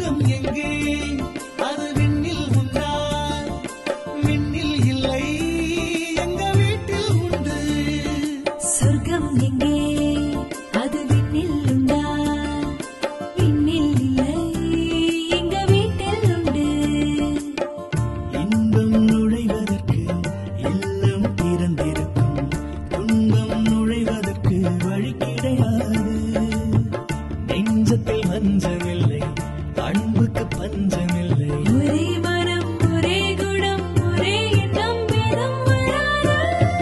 சொர்க்கம் எங்கே அது விண்ணில் உண்டா விண்ணில் இல்லை எங்க வீட்டில் உண்டு சொர்க்கம் எங்கே அது விண்ணில் உண்டா விண்ணில் இல்லை எங்க வீட்டில் உண்டு இன்பம் நுழைவதற்கு இல்லம் திறந்திருக்கும் துன்பம் நுழைவதற்கு வழி கிடையாது நெஞ்சத்தில் வஞ்சமில்லை அன்புக்கு பஞ்சமில்லை ஒரே மனம் ஒரே குணம் ஒரே எண்ணம் வேதம் வராதா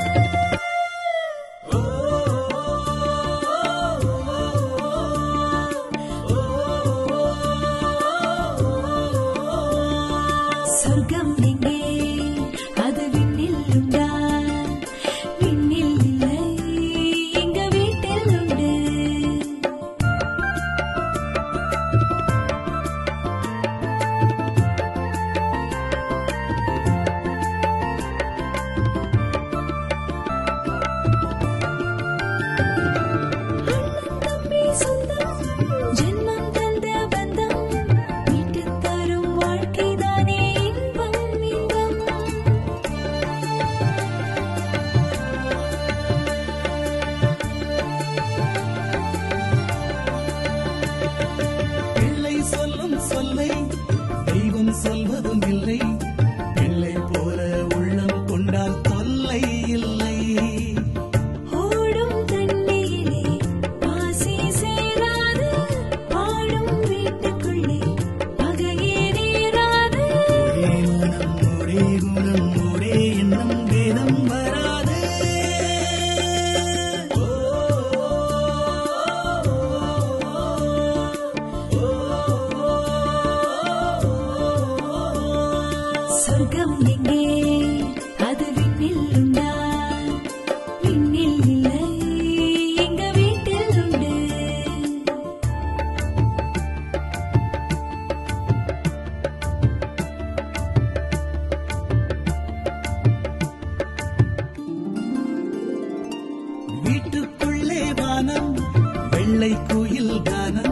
சொர்க்கம் எங்கே அது விண்ணில் உண்டா விண்ணில் இல்லை எங்க வீட்டில் உண்டு தம்பி சொந்தம் ஜென்மம் தந்த பந்தம் மீட்டு தரும் வாழ்க்கைதானே இன்பம் இன்பம் பிள்ளை சொல்லும் சொல்லை தெய்வம் சொல்வதும் இல்லை பிள்ளை போல உள்ளம் கொண்டால் தொல்லை இல்லை ஓடும் தண்ணீரே பாசி சேராது ஆடும் வீட்டுக்குள்ளே பகையே நேராது ஒரே மனம் ஒரே குணம் ஒரே எண்ணம் வேதம் வராது சொர்க்கம் எங்கே அது விண்ணில் உண்டா விண்ணில் இல்லை எங்க வீட்டில் உண்டு வீட்டுக்குள்ளே வானம் வெள்ளை கோயில் கானம்